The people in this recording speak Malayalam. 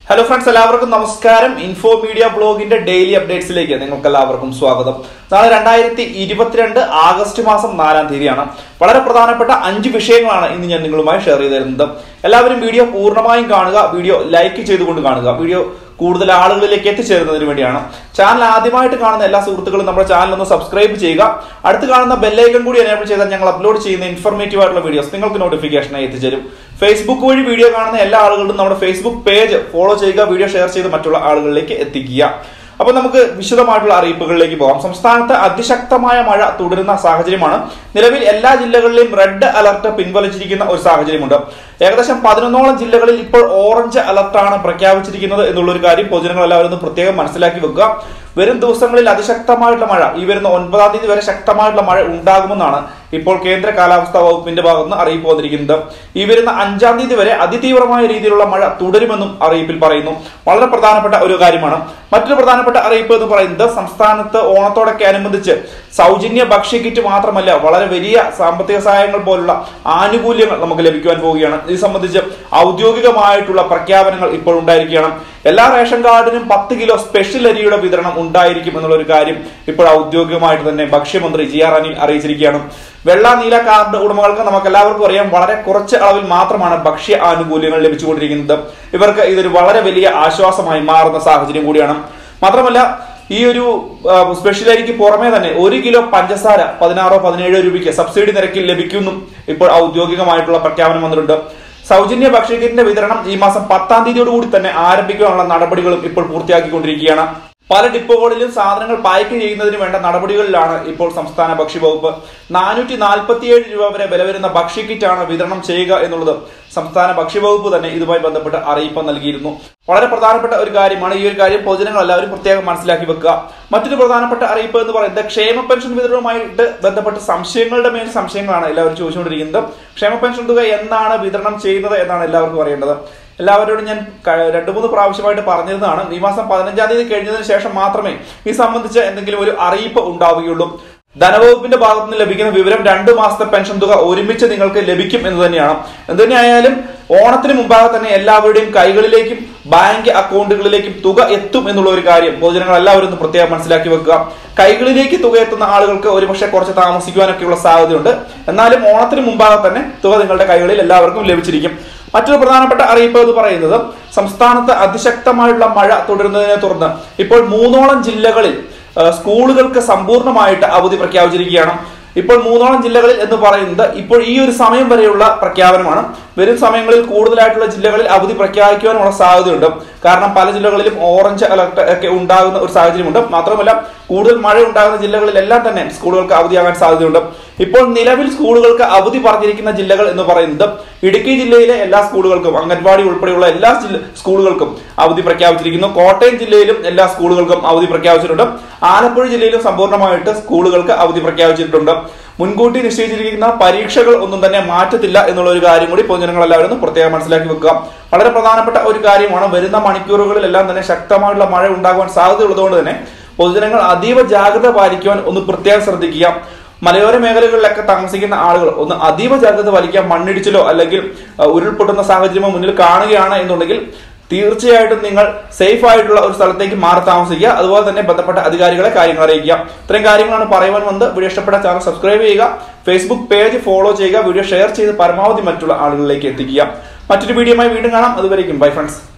ഹലോ ഫ്രണ്ട്സ് എല്ലാവർക്കും നമസ്കാരം ഇൻഫോ മീഡിയ ബ്ലോഗിന്റെ ഡെയിലി അപ്ഡേറ്റ്സിലേക്ക് നിങ്ങൾക്ക് എല്ലാവർക്കും സ്വാഗതം നാളെ രണ്ടായിരത്തി ഇരുപത്തിരണ്ട് ആഗസ്റ്റ് മാസം നാലാം തീയതിയാണ് വളരെ പ്രധാനപ്പെട്ട അഞ്ച് വിഷയങ്ങളാണ് ഇന്ന് ഞാൻ നിങ്ങളുമായി ഷെയർ ചെയ്ത് തരുന്നത് എല്ലാവരും വീഡിയോ പൂർണ്ണമായും കാണുക വീഡിയോ ലൈക്ക് ചെയ്തുകൊണ്ട് കാണുക വീഡിയോ കൂടുതൽ ആളുകളിലേക്ക് എത്തിച്ചേരുന്നതിന് വേണ്ടിയാണ് ചാനൽ ആദ്യമായിട്ട് കാണുന്ന എല്ലാ സുഹൃത്തുക്കളും നമ്മുടെ ചാനൽ ഒന്ന് സബ്സ്ക്രൈബ് ചെയ്യുക അടുത്ത് കാണുന്ന ബെല്ലൈക്കൺ കൂടി എനേബിൾ ചെയ്താൽ ഞങ്ങൾ അപ്ലോഡ് ചെയ്യുന്ന ഇൻഫർമേറ്റീവ് ആയിട്ടുള്ള വീഡിയോസ് നിങ്ങൾക്ക് നോട്ടിഫിക്കേഷനായി എത്തിച്ചേരും ഫേസ്ബുക്ക് വഴി വീഡിയോ കാണുന്ന എല്ലാ ആളുകളും നമ്മുടെ ഫേസ്ബുക്ക് പേജ് ഫോളോ ചെയ്യുക വീഡിയോ ഷെയർ ചെയ്ത് മറ്റുള്ള ആളുകളിലേക്ക് എത്തിക്കുക അപ്പൊ നമുക്ക് വിശദമായിട്ടുള്ള അറിയിപ്പുകളിലേക്ക് പോകാം സംസ്ഥാനത്ത് അതിശക്തമായ മഴ തുടരുന്ന സാഹചര്യമാണ് നിലവിൽ എല്ലാ ജില്ലകളിലെയും റെഡ് അലർട്ട് പിൻവലിച്ചിരിക്കുന്ന ഒരു സാഹചര്യമുണ്ട് ഏകദേശം പതിനൊന്നോളം ജില്ലകളിൽ ഇപ്പോൾ ഓറഞ്ച് അലർട്ടാണ് പ്രഖ്യാപിച്ചിരിക്കുന്നത് എന്നുള്ള ഒരു കാര്യം പൊതുജനങ്ങൾ എല്ലാവരും ഒന്ന് പ്രത്യേകം മനസ്സിലാക്കി വെക്കുക വരും ദിവസങ്ങളിൽ അതിശക്തമായിട്ടുള്ള മഴ ഈ വരുന്ന ഒൻപതാം തീയതി വരെ ശക്തമായിട്ടുള്ള മഴ ഉണ്ടാകുമെന്നാണ് ഇപ്പോൾ കേന്ദ്ര കാലാവസ്ഥാ വകുപ്പിന്റെ ഭാഗത്ത് നിന്ന് അറിയിപ്പ് വന്നിരിക്കുന്നത് ഈ വരുന്ന അഞ്ചാം തീയതി വരെ അതിതീവ്രമായ രീതിയിലുള്ള മഴ തുടരുമെന്നും അറിയിപ്പിൽ പറയുന്നു വളരെ പ്രധാനപ്പെട്ട ഒരു കാര്യമാണ് മറ്റൊരു പ്രധാനപ്പെട്ട അറിയിപ്പ് എന്ന് പറയുന്നത് സംസ്ഥാനത്ത് ഓണത്തോടൊക്കെ അനുബന്ധിച്ച് സൗജന്യ ഭക്ഷ്യ കിറ്റ് മാത്രമല്ല വളരെ വലിയ സാമ്പത്തിക സഹായങ്ങൾ പോലുള്ള ആനുകൂല്യങ്ങൾ നമുക്ക് ലഭിക്കുവാൻ പോവുകയാണ് ഇത് സംബന്ധിച്ച് ഔദ്യോഗികമായിട്ടുള്ള പ്രഖ്യാപനങ്ങൾ ഇപ്പോൾ ഉണ്ടായിരിക്കുകയാണ് എല്ലാ റേഷൻ കാർഡിനും പത്ത് കിലോ സ്പെഷ്യൽ അരിയുടെ വിതരണം ഉണ്ടായിരിക്കും എന്നുള്ള ഒരു കാര്യം ഇപ്പോൾ ഔദ്യോഗികമായിട്ട് തന്നെ ഭക്ഷ്യമന്ത്രി ജി ആർ അനിൽ അറിയിച്ചിരിക്കുകയാണ് വെള്ള നീല കാർഡ് ഉടമകൾക്ക് നമുക്ക് എല്ലാവർക്കും അറിയാം വളരെ കുറച്ച് അളവിൽ മാത്രമാണ് ഭക്ഷ്യ ആനുകൂല്യങ്ങൾ ലഭിച്ചുകൊണ്ടിരിക്കുന്നത് ഇവർക്ക് ഇതൊരു വളരെ വലിയ ആശ്വാസമായി മാറുന്ന സാഹചര്യം കൂടിയാണ് മാത്രമല്ല ഈ ഒരു സ്പെഷ്യൽ അരിക്ക് പുറമെ തന്നെ ഒരു കിലോ പഞ്ചസാര പതിനാറോ പതിനേഴോ രൂപയ്ക്ക് സബ്സിഡി നിരക്കിൽ ലഭിക്കുമെന്നും ഇപ്പോൾ ഔദ്യോഗികമായിട്ടുള്ള പ്രഖ്യാപനം വന്നിട്ടുണ്ട് സൗജന്യ ഭക്ഷ്യക്കിറ്റിന്റെ വിതരണം ഈ മാസം പത്താം തീയതിയോടുകൂടി തന്നെ ആരംഭിക്കാനുള്ള നടപടികളും ഇപ്പോൾ പൂർത്തിയാക്കിക്കൊണ്ടിരിക്കുകയാണ് പല ഡിപ്പോകളിലും സാധനങ്ങൾ പായ്ക്ക് ചെയ്യുന്നതിന് വേണ്ട നടപടികളിലാണ് ഇപ്പോൾ സംസ്ഥാന ഭക്ഷ്യവകുപ്പ് നാനൂറ്റി നാൽപ്പത്തിയേഴ് രൂപ വരെ വില വരുന്ന ഭക്ഷ്യക്കിറ്റാണ് വിതരണം ചെയ്യുക എന്നുള്ളത് സംസ്ഥാന ഭക്ഷ്യവകുപ്പ് തന്നെ ഇതുമായി ബന്ധപ്പെട്ട് അറിയിപ്പ് നൽകിയിരുന്നു വളരെ പ്രധാനപ്പെട്ട ഒരു കാര്യമാണ് ഈ ഒരു കാര്യം പൊതുജനങ്ങൾ എല്ലാവരും പ്രത്യേകം മനസ്സിലാക്കി വെക്കുക മറ്റൊരു പ്രധാനപ്പെട്ട അറിയിപ്പ് എന്ന് പറയുന്നത് ക്ഷേമ പെൻഷൻ വിതരണവുമായിട്ട് ബന്ധപ്പെട്ട് സംശയങ്ങളുടെ മേൽ സംശയങ്ങളാണ് എല്ലാവരും ചോദിച്ചുകൊണ്ടിരിക്കുന്നത് ക്ഷേമ പെൻഷൻ തുക എന്നാണ് വിതരണം ചെയ്യുന്നത് എന്നാണ് എല്ലാവർക്കും അറിയേണ്ടത് എല്ലാവരോടും ഞാൻ രണ്ടു മൂന്ന് പ്രാവശ്യമായിട്ട് പറഞ്ഞിരുന്നതാണ് ഈ മാസം പതിനഞ്ചാം തീയതി കഴിഞ്ഞതിന് ശേഷം മാത്രമേ ഈ സംബന്ധിച്ച് എന്തെങ്കിലും ഒരു അറിയിപ്പ് ഉണ്ടാവുകയുള്ളൂ ധനവകുപ്പിന്റെ ഭാഗത്ത് നിന്ന് ലഭിക്കുന്ന വിവരം രണ്ട് മാസത്തെ പെൻഷൻ തുക ഒരുമിച്ച് നിങ്ങൾക്ക് ലഭിക്കും എന്ന് തന്നെയാണ് എന്ത് തന്നെയായാലും ഓണത്തിന് മുമ്പാകെ തന്നെ എല്ലാവരുടെയും കൈകളിലേക്കും ബാങ്ക് അക്കൗണ്ടുകളിലേക്കും തുക എത്തും എന്നുള്ള ഒരു കാര്യം പൊതുജനങ്ങൾ എല്ലാവരും ഒന്ന് പ്രത്യേകം മനസ്സിലാക്കി വെക്കുക കൈകളിലേക്ക് തുക എത്തുന്ന ആളുകൾക്ക് ഒരുപക്ഷെ കുറച്ച് താമസിക്കുവാനൊക്കെയുള്ള സാധ്യതയുണ്ട് എന്നാലും ഓണത്തിന് മുമ്പാകെ തന്നെ തുക നിങ്ങളുടെ കൈകളിൽ എല്ലാവർക്കും ലഭിച്ചിരിക്കും മറ്റൊരു പ്രധാനപ്പെട്ട അറിയിപ്പ് എന്ന് പറയുന്നത് സംസ്ഥാനത്ത് അതിശക്തമായിട്ടുള്ള മഴ തുടരുന്നതിനെ തുടർന്ന് ഇപ്പോൾ മൂന്നോളം ജില്ലകളിൽ സ്കൂളുകൾക്ക് സമ്പൂർണ്ണമായിട്ട് അവധി പ്രഖ്യാപിച്ചിരിക്കുകയാണ് ഇപ്പോൾ മൂന്നോളം ജില്ലകളിൽ എന്ന് പറയുന്നത് ഇപ്പോൾ ഈ ഒരു സമയം വരെയുള്ള പ്രഖ്യാപനമാണ് വരും സമയങ്ങളിൽ കൂടുതലായിട്ടുള്ള ജില്ലകളിൽ അവധി പ്രഖ്യാപിക്കുവാനുള്ള സാധ്യതയുണ്ട് കാരണം പല ജില്ലകളിലും ഓറഞ്ച് അലർട്ട് ഒക്കെ ഉണ്ടാകുന്ന ഒരു സാഹചര്യമുണ്ട് മാത്രമല്ല കൂടുതൽ മഴ ഉണ്ടാകുന്ന ജില്ലകളിലെല്ലാം തന്നെ സ്കൂളുകൾക്ക് അവധിയാകാൻ സാധ്യതയുണ്ട് ഇപ്പോൾ നിലവിൽ സ്കൂളുകൾക്ക് അവധി പറഞ്ഞിരിക്കുന്ന ജില്ലകൾ എന്ന് പറയുന്നത് ഇടുക്കി ജില്ലയിലെ എല്ലാ സ്കൂളുകൾക്കും അംഗൻവാടി ഉൾപ്പെടെയുള്ള എല്ലാ സ്കൂളുകൾക്കും അവധി പ്രഖ്യാപിച്ചിരിക്കുന്നു കോട്ടയം ജില്ലയിലും എല്ലാ സ്കൂളുകൾക്കും അവധി പ്രഖ്യാപിച്ചിട്ടുണ്ട് ആലപ്പുഴ ജില്ലയിലും സമ്പൂർണ്ണമായിട്ട് സ്കൂളുകൾക്ക് അവധി പ്രഖ്യാപിച്ചിട്ടുണ്ട് മുൻകൂട്ടി നിശ്ചയിച്ചിരിക്കുന്ന പരീക്ഷകൾ ഒന്നും തന്നെ മാറ്റത്തില്ല എന്നുള്ള ഒരു കാര്യം കൂടി പൊതുജനങ്ങൾ എല്ലാവരും ഒന്ന് പ്രത്യേകം മനസ്സിലാക്കി വെക്കുക വളരെ പ്രധാനപ്പെട്ട ഒരു കാര്യമാണ് വരുന്ന മണിക്കൂറുകളിലെല്ലാം തന്നെ ശക്തമായിട്ടുള്ള മഴ ഉണ്ടാകുവാൻ സാധ്യതയുള്ളതുകൊണ്ട് തന്നെ പൊതുജനങ്ങൾ അതീവ ജാഗ്രത പാലിക്കുവാൻ ഒന്ന് പ്രത്യേകം ശ്രദ്ധിക്കുക മലയോര മേഖലകളിലൊക്കെ താമസിക്കുന്ന ആളുകൾ ഒന്ന് അതീവ ജാഗ്രത പാലിക്കുക മണ്ണിടിച്ചിലോ അല്ലെങ്കിൽ ഉരുൾപൊട്ടുന്ന സാഹചര്യമോ മുന്നിൽ കാണുകയാണ് എന്നുണ്ടെങ്കിൽ തീർച്ചയായിട്ടും നിങ്ങൾ സേഫ് ആയിട്ടുള്ള ഒരു സ്ഥലത്തേക്ക് മാറി താമസിക്കുക അതുപോലെ തന്നെ ബന്ധപ്പെട്ട അധികാരികളെ കാര്യങ്ങൾ അറിയിക്കുക ഇത്രയും കാര്യങ്ങളാണ് പറയുവാൻ വന്നത് വീഡിയോ ഇഷ്ടപ്പെട്ട ചാനൽ സബ്സ്ക്രൈബ് ചെയ്യുക ഫേസ്ബുക്ക് പേജ് ഫോളോ ചെയ്യുക വീഡിയോ ഷെയർ ചെയ്ത് പരമാവധി മറ്റുള്ള ആളുകളിലേക്ക് എത്തിക്കുക മറ്റൊരു വീഡിയോയുമായി വീണ്ടും കാണാം അതുവരേക്കും ബൈ ഫ്രണ്ട്സ്